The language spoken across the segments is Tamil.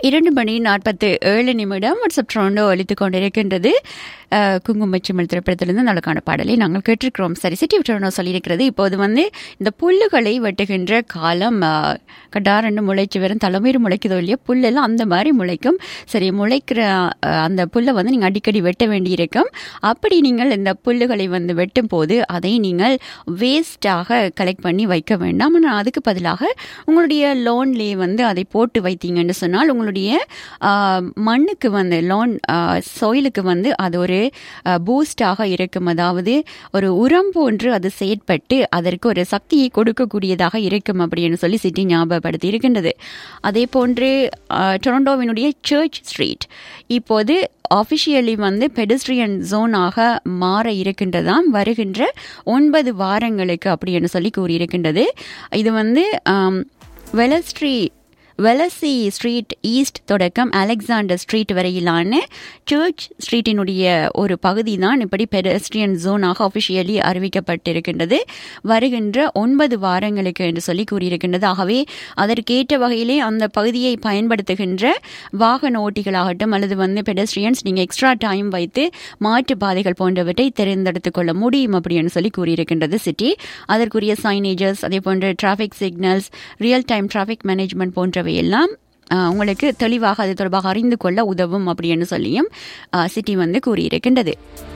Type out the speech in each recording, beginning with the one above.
இரண்டு மணி நாற்பத்து ஏழு நிமிடம் வாட்ஸ்அப் ட்ரோண்டோ அளித்துக் கொண்டிருக்கின்றது அஹ், குங்குமச்சிமல் திரைப்படத்திலிருந்து நல்லக்கான பாடலை நாங்கள் கேட்டிருக்கிறோம் சரி சிட்டி ட்ரோண்டோ சொல்லியிருக்கிறது இப்போது வந்து இந்த புல்லுகளை வெட்டுகின்ற காலம் அஹ், கடாரண்டு முளைச்சு வரும் தலைமையில் முளைக்குதோ இல்லையோ புல்லெல்லாம் அந்த மாதிரி முளைக்கும் சரி முளைக்கிற அஹ், அந்த புல்லை வந்து நீங்கள் அடிக்கடி வெட்ட வேண்டியிருக்கும் அப்படி நீங்கள் இந்த புல்லுகளை வந்து வெட்டும் போது அதை நீங்கள் வேஸ்டாக கலெக்ட் பண்ணி வைக்க வேண்டாம் ஆனால் அதுக்கு பதிலாக உங்களுடைய லோன்லேயே வந்து அதை போட்டு வைத்தீங்கன்னு சொன்னால் உங்களுடைய ஆஹ், மண்ணுக்கு வந்து லோன் சாயிலுக்கு வந்து அது ஒரு பூஸ்டாக இருக்கும் அதாவது ஒரு உரம் போன்று அது செயற்பட்டு அதற்கு ஒரு சக்தியை கொடுக்கக்கூடியதாக இருக்கும் அப்படின்னு சொல்லி சிட்டி ஞாபகப்படுத்தி இருக்கின்றது அதே போன்று ஆஹ், டொரண்டோவினுடைய சர்ச் ஸ்ட்ரீட் இப்போது ஆஃபிஷியலி வந்து பெடஸ்ட்ரியன் ஜோனாக மாற இருக்கின்றதாம் வருகின்ற ஒன்பது வாரங்களுக்கு அப்படின்னு சொல்லி கூறியிருக்கின்றது இது வந்து ஆம், வெலஸ்ட்ரி வெலசி ஸ்ட்ரீட் ஈஸ்ட் தொடக்கம் அலெக்சாண்டர் ஸ்ட்ரீட் வரையிலான சர்ச் ஸ்ட்ரீட்டினுடைய ஒரு பகுதி தான் இப்படி பெடஸ்ட்ரியன் ஜோனாக அஃபிஷியலி அறிவிக்கப்பட்டிருக்கின்றது வருகின்ற ஒன்பது வாரங்களுக்கு என்று சொல்லி கூறியிருக்கின்றது ஆகவே அதற்கேற்ற வகையிலே அந்த பகுதியை பயன்படுத்துகின்ற வாகன ஓட்டிகளாகட்டும் அல்லது வந்து பெடஸ்ட்ரியன்ஸ் நீங்கள் எக்ஸ்ட்ரா டைம் வைத்து மாற்று பாதைகள் போன்றவற்றை தேர்ந்தெடுத்துக் கொள்ள முடியும் அப்படின்னு சொல்லி கூறியிருக்கின்றது சிட்டி அதற்குரிய சைனேஜஸ் அதே போன்ற traffic signals real time traffic management போன்றவை எல்லாம் ஆஹ், உங்களுக்கு தெளிவாக அது தொடர்பாக அறிந்து கொள்ள உதவும் அப்படின்னு சொல்லியும் ஆஹ், சிட்டி வந்து கூறியிருக்கின்றது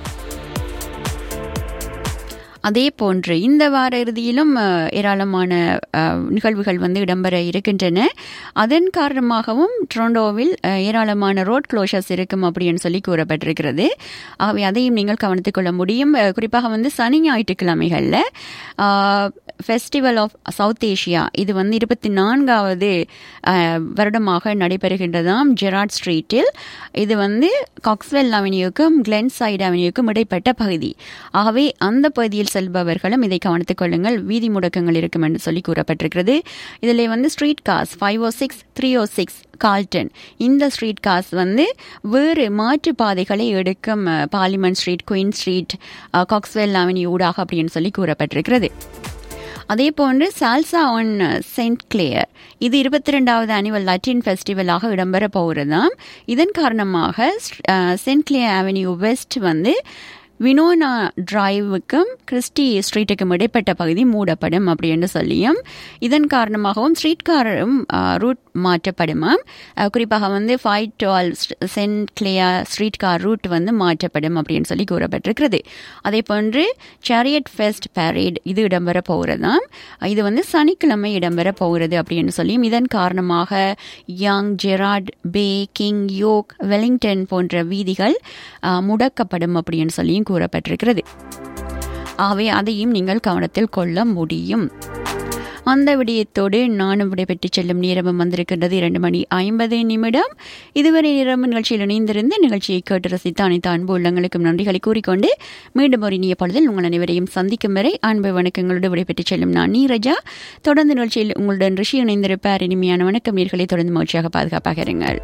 அதே போன்று இந்த வார இறுதியிலும் அஹ், ஏராளமான அஹ், நிகழ்வுகள் வந்து இடம்பெற இருக்கின்றன அதன் காரணமாகவும் டொரண்டோவில் அஹ், ஏராளமான ரோட் க்ளோஷர்ஸ் இருக்கும் அப்படின்னு சொல்லி கூறப்பட்டிருக்கிறது ஆகவே அதையும் நீங்கள் கவனித்துக் கொள்ள முடியும் அஹ், குறிப்பாக வந்து சனி ஞாயிற்றுக்கிழமைகளில் ஃபெஸ்டிவல் ஆஃப் சவுத் ஏஷியா இது வந்து இருபத்தி நான்காவது அஹ், வருடமாக நடைபெறுகின்றதாம் ஜெராட் ஸ்ட்ரீட்டில் இது வந்து காக்ஸ்வெல் அவென்யூக்கும் கிளென் சைடு அவென்யூக்கும் இடைப்பட்ட பகுதி ஆகவே அந்த பகுதியில் செல்பவர்களும் இதை கவனித்துக் கொள்ளுங்கள் வீதி முடக்கங்கள் இருக்கும் என்று சொல்லி கூறப்பட்டிருக்கிறது இதில் வந்து street cars five O six three O six Carlton இந்த ஸ்ட்ரீட் காஸ் வந்து வேறு மாற்று பாதைகளை எடுக்கும் அஹ், பார்லிமெண்ட் ஸ்ட்ரீட் குயின் ஸ்ட்ரீட் அஹ், காக்ஸ்வெல் அவென்யூ ஊடாக அப்படின்னு சொல்லி கூறப்பட்டிருக்கிறது அதே போன்று சால்சா ஆன் செயின்ட் கிளேயர் இது இருபத்தி ரெண்டாவது அனுவல் லட்டின் ஃபெஸ்டிவலாக இடம்பெற போகிறதாம் இதன் காரணமாக செயின்ட் கிளேயர் அவென்யூ வெஸ்ட் வந்து வினோனா டிரைவுக்கும் கிறிஸ்டி ஸ்ட்ரீட்டுக்கும் இடைப்பட்ட பகுதி மூடப்படும் அப்படின்னு சொல்லியும் இதன் காரணமாகவும் ஸ்ட்ரீட் காரும் ரூட் மாற்றப்படுமாம் அஹ், குறிப்பாக வந்து five twelve Saint Clair street car route வந்து மாற்றப்படும் அப்படின்னு சொல்லி கூறப்பட்டிருக்கிறது அதே போன்று சேரியட் ஃபெஸ்ட் பேரேட் இது இடம்பெற போகிறதாம் இது வந்து சனிக்கிழமை இடம்பெற போகிறது அப்படின்னு சொல்லியும் இதன் காரணமாக Yonge Gerrard Bay King York Wellington போன்ற வீதிகள் அஹ், முடக்கப்படும் அப்படின்னு சொல்லியும் கூறப்பட்டிருக்கிறது ஆகவே அதையும் நீங்கள் கவனத்தில் கொள்ள முடியும் அந்த விடயத்தோடு நானும் விடைபெற்று செல்லும் நேரமும் வந்திருக்கின்றது இரண்டு மணி ஐம்பது நிமிடம் இதுவரை நேரம் நிகழ்ச்சியில் இணைந்திருந்த நிகழ்ச்சியை கேட்டு ரசித்த அனைத்து அன்பு உள்ளங்களுக்கும் நன்றிகளை கூறிக்கொண்டு மீண்டும் ஒரு இனிய பொழுதில் உங்கள் அனைவரையும் சந்திக்கும் வரை அன்பு வணக்கங்களோடு விடைபெற்று செல்லும் நான் நீரஜா தொடர்ந்து நிகழ்ச்சியில் உங்களுடன் ரிஷி இணைந்திருப்பார் இனிமையான வணக்கம் நீர்களை தொடர்ந்து மகிழ்ச்சியாக பாதுகாப்பாக இருங்கள்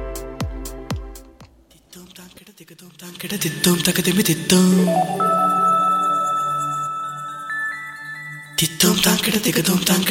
தித்தும் தான் கிட தித்தும் தகதிமி தித்தும் தித்தும் தான் கிட திகதும் தான்